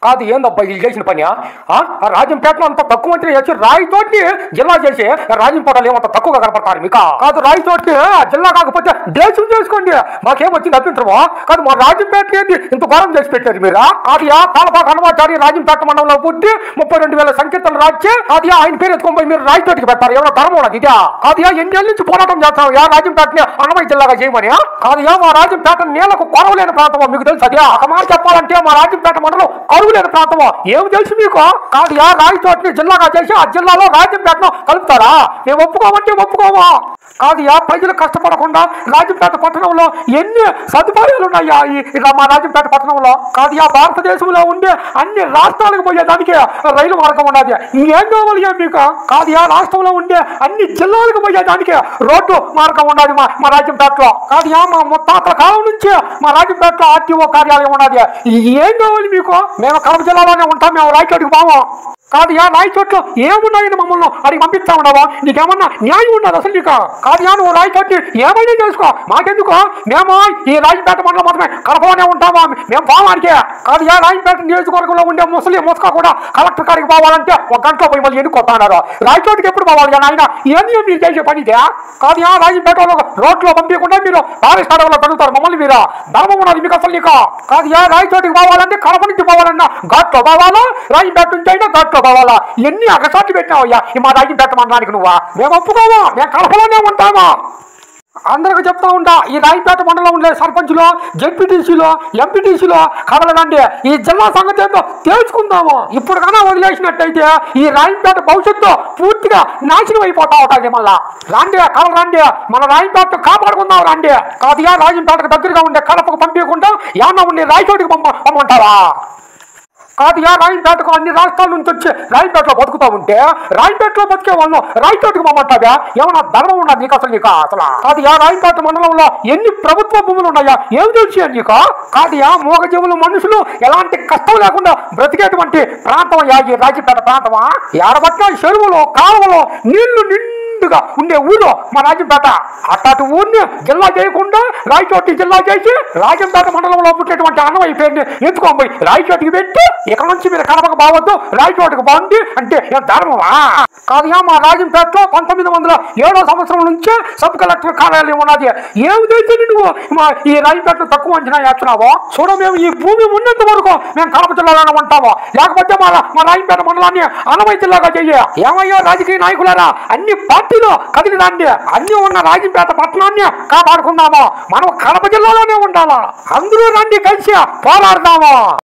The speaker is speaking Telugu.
కాదు ఏందబ్బా వీళ్ళు చేసిన పని ఆ? ఆ రాజంపేటలో అంత తక్కువ మంత్రి చేసి రాయితోటి జిల్లా చేసి రాజంపేటలో ఏమంత తక్కువగా కనపడతారు మీకు కాదు రాయితోటి జిల్లా కాకపోతే దేశం చేసుకోండి మాకేం వచ్చింది అభ్యంతరమో కాదు మా రాజంపేట ఏంది ఇంత ఘోరం చేసి పెట్టారు మీరు అది ఆ పాలపాక హనుమాచారి రాజంపేట మండలంలో పుట్టి ముప్పై రెండు వేల సంకీర్తనలు రాచి అది ఆయన పేరు ఎత్తుకొని పోయి మీరు రాయితోటికి పెడతారు ఏమైనా ధర్మం ఉన్నది ఇదే అది ఎన్నేళ్ళ నుంచి పోరాటం చేస్తాం యా రాజంపేటని అన్నమయ్య జిల్లాగా చేయమని కాదు యా మా రాజంపేట నీళ్లకు కొరవలేని ప్రాంతమో మీకు తెలుసు అదే ఒక మాట చెప్పాలంటే మా రాజంపేట మండలం కరువులేని ప్రాంతమో ఏమి తెలుసు మీకు కాదు యా రాయచోటిని జిల్లాగా చేసి ఆ జిల్లాలో రాజంపేటను కలుపుతారా మేము ఒప్పుకోమంటే ఒప్పుకోమా కాదు యా ప్రజలు కష్టపడకుండా రాజంపేట పట్టణంలో ఎన్ని సదుపాయాలు ఉన్నాయా ఈ ఈ మా రాజంపేట పట్టణంలో కాదు యా భారతదేశంలో ఉండే అన్ని రాష్ట్రాలకు పోయేదానికి రైలు మార్గం ఉన్నది ఇంకేం కావాలి యా మీకు కాదు యా రాష్ట్రంలో ఉండే అన్ని జిల్లాలకు పోయేదానికి రోడ్డు మార్గం ఉన్నది మా మా రాజంపేటలో కాదు యా మా ముత్తాతల కాలం నుంచి మా రాజంపేటలో ఆర్టీఓ కార్యాలయం ఉన్నది ఏం కావాలి మీకు మేము కడప జిల్లాలోనే ఉంటాం మేము రాయచోటికి పోము కాదు యా రాయచోట్లో ఏమున్నాయని మమ్మల్ని అడిగి పంపిస్తా ఉన్నావా నీకేమన్నా న్యాయం ఉన్నది అసలు నీకు కాదు యా నువ్వు రాయచోటి ఏమైనా చేసుకో మాకెందుకు మేము ఈ రాజపేట మండలం మాత్రమే కడపలోనే ఉంటామా మేము పోవానికి కాదు యా రాజపేట నియోజకవర్గంలో ఉండే ముసలి ముసక కూడా కలెక్టర్ కాడికి పోవాలంటే ఒక గంటలో పోయి మళ్ళీ ఎన్నుకొస్తున్నారు రాయచోటికి ఎప్పుడు పోవాలి యా నాయన ఇవన్నీ మీరు చేసే పని ఇదే కాదు యా రాజపేట రోడ్లో పంపించకుండా మీరు ఫారెస్ట్ అడవులో తగ్గుతారు మమ్మల్ని మీరు ధర్మం ఉన్నది మీకు అసలు నీకు కాదు యా రాయచోటికి పోవాలంటే కడప నుంచి పోవాలన్నా ఘాట్లో పోవాలా రాజపేట నుంచి అయినా ఘాట్లో పోవాలా ఎన్ని అగసాట్లు పెట్టినావయ్యా ఈ మా రాజపేట మండలానికి నువ్వా మేము ఒప్పుకోమా మేము కడపలోనే ఉంటామా అందరికి చెప్తా ఉంటా ఈ రాయపేట మండలం ఉండే సర్పంచ్లో జెడ్పీటీసీలో ఎంపీటీసీలో కదలదండి ఈ జిల్లా సంగతి ఏంటో తెలుసుకుందాము ఇప్పుడు కన్నా వదిలేసినట్టయితే ఈ రాయపేట భవిష్యత్తు పూర్తిగా నాశనం అయిపోతా ఉంటుంది మళ్ళా రండి కల రండి మన రాయపేట కాపాడుకుందాం రండి కాదుగా రాజంపేటకు దగ్గరగా ఉండే కడపకు పంపించకుండా ఏమన్నా ఉండే రాయచోటికి పంప పంపమంటావా కాదు యా రాయపేటకు అన్ని రాష్ట్రాల నుంచి వచ్చి రాయపేటలో బతుకుతా ఉంటే రాయపేటలో బతికే వాళ్ళు రాయచోటికి పంపమంటావా ఏమన్నా ధర్మం ఉన్నది నీకు అసలు నీకు అసలు కాదు యా రాయపేట మండలంలో ఎన్ని ప్రభుత్వ భూములు ఉన్నాయా ఏం తెలిసి నీకు కాదు యా మూగజీవులు మనుషులు ఎలాంటి కష్టం లేకుండా బ్రతికేటువంటి ప్రాంతం యా ఈ రాజపేట ప్రాంతమా ఏడబట్టిన చెరువులు కాలువలు నీళ్లు నిండుగా ఉండే ఊరు మా రాజంపేట అట్లాంటి ఊరిని జిల్లా చేయకుండా రాయచోటి జిల్లా చేసి రాజంపేట మండలంలో పుట్టేటువంటి అన్నమయ్య పేరుని ఎత్తుకొని పోయి రాయచోటికి పెట్టి ఇక్కడ నుంచి మీరు కడపకు బావద్దు రాయచోటికి బాగుంది అంటే ఏం ధర్మమా కాదుగా మా రాజంపేటలో పంతొమ్మిది వందల ఏడో సంవత్సరం నుంచే సబ్ కలెక్టర్ కార్యాలయం ఉన్నది ఏమి తెలిసి నువ్వు మా ఈ రాజంపేటను తక్కువ అంచనా వేస్తున్నావో చూడ మేము ఈ భూమి ఉన్నంత వరకు మేము కడప జిల్లాలోనే ఉంటాము లేకపోతే మా మా రాజంపేట మండలాన్ని అన్నమయ్య జిల్లాగా చెయ్యి ఏమయ్యో రాజకీయ నాయకులారా అన్ని పార్టీలు కదిలి రండి అన్ని ఉన్న రాజంపేట పట్టణాన్ని కాపాడుకుందాము మనం కడప జిల్లాలోనే ఉండాలా అందరూ రండి కలిసి పోరాడదాము